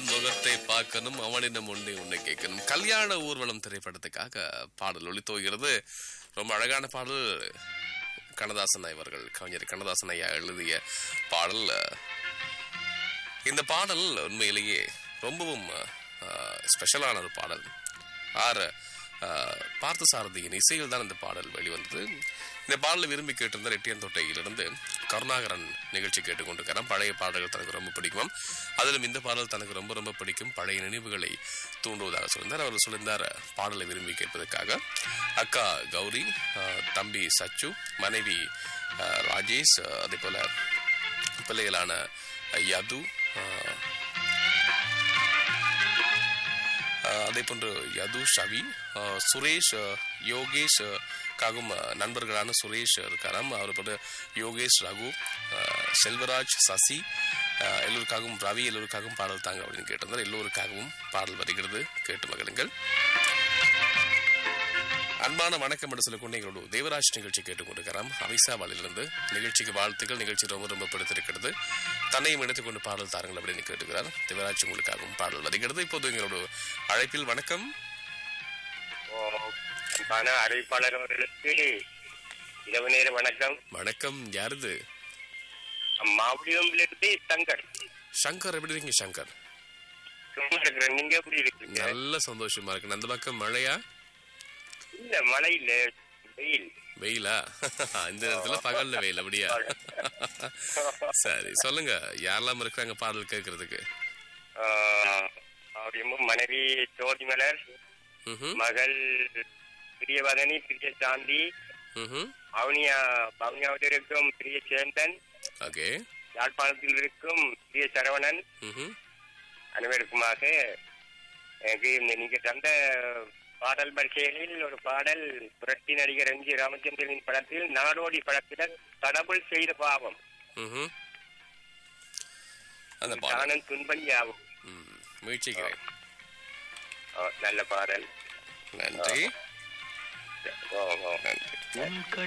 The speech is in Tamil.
அவன் முகத்தை பார்க்கணும் அவனிடம் உன்னை உன்னை கேட்கணும் கல்யாண ஊர்வலம் திரைப்படத்துக்காக பாடல் ஒளித்தோகிறது ரொம்ப அழகான பாடல் கண்ணதாசன் அவர்கள் கவிஞர் கண்ணதாசன் ஐயா எழுதிய பாடல் இந்த பாடல் உண்மையிலேயே ரொம்பவும் ஸ்பெஷலான ஒரு பாடல் ஆர் பார்த்த சாரதியின் இசையில் தான் இந்த பாடல் வெளிவந்தது இந்த பாடலை விரும்பி கேட்டிருந்த ரெட்டியன் தொட்டையிலிருந்து கருணாகரன் நிகழ்ச்சி கேட்டுக்கொண்டிருக்கிறான் பழைய பாடல்கள் தனக்கு ரொம்ப பிடிக்கும் அதிலும் இந்த பாடல் தனக்கு ரொம்ப ரொம்ப பிடிக்கும் பழைய நினைவுகளை தூண்டுவதாக சொல்லியிருந்தார் அவர் சொல்லியிருந்தார் பாடலை விரும்பி கேட்பதற்காக அக்கா கௌரி அஹ், தம்பி சச்சு மனைவி அஹ், ராஜேஷ் அஹ், அதே போல பிள்ளைகளான யது அஹ், அஹ், அதே போன்று யது ஷவி அஹ், சுரேஷ் அஹ், யோகேஷ் அஹ், காகும் அஹ், நண்பர்களான சுரேஷ் இருக்காராம் அவர் போட்டு யோகேஷ் ரகு அஹ், செல்வராஜ் சசி அஹ், எல்லோருக்காகவும் ரவி எல்லோருக்காகவும் பாடல் தாங்க அப்படின்னு கேட்டிருந்தார் எல்லோருக்காகவும் பாடல் வருகிறது கேட்டு மகிழுங்கள் அன்பான வணக்கம் என்று சொல்லிக்கொண்டு எங்களோட தேவராஜ் நிகழ்ச்சி கேட்டுக்கொண்டிருக்கிறார் அவிசாவாலிலிருந்து நிகழ்ச்சிக்கு வாழ்த்துக்கள் நிகழ்ச்சி ரொம்ப ரொம்ப பிடித்திருக்கிறது தன்னையும் எடுத்துக்கொண்டு பாடல் தாருங்கள் அப்படின்னு கேட்டுக்கிறார் தேவராஜ் உங்களுக்காகவும் பாடல் வருகிறது இப்போது எங்களோட அழைப்பில் வணக்கம் அன்பான அறிவிப்பாளர் அவர்களுக்கு இரவு நேர வணக்கம் வணக்கம் யாருது மாவடியிலிருந்து தங்கர் சங்கர் எப்படி இருக்கீங்க சங்கர் சும்மா இருக்கிறேன் நீங்க எப்படி இருக்கீங்க நல்ல சந்தோஷமா இருக்கு அந்த பக்கம் மழையா இல்ல மழை இல்ல வெயில் வெயிலா இந்த நேரத்துல பகல்ல வெயில் அப்படியா சரி சொல்லுங்க யாரெல்லாம் இருக்கிறாங்க பாடல் கேட்கறதுக்கு ஆஹ், அவருடைய மனைவி ஜோதி மலர் ம்ஹும், மகள் பிரியவதனி பிரிய சாந்தி ம்ஹும். பவுனியா பவுனியாவில் இருக்கும் பிரிய சேந்தன் ஓகே யாழ்ப்பாணத்தில் இருக்கும் பிரிய சரவணன் ம்ஹும். அனைவருக்குமாக எனக்கு இந்த நீங்க தந்த பாடல் வரிசைகளில் ஒரு பாடல் புரட்சி நடிகர் எம் ஜி ராமச்சந்திரனின் படத்தில் நாடோடி படத்தில் கடவுள் செய்த பாவம் ம்ஹும். அந்த பாடல் தானன் துன்பம் யாவும் ம், முயற்சிக்கிறேன் ஆ, நல்ல பாடல் நன்றி ஓ, ஓ. நன்றி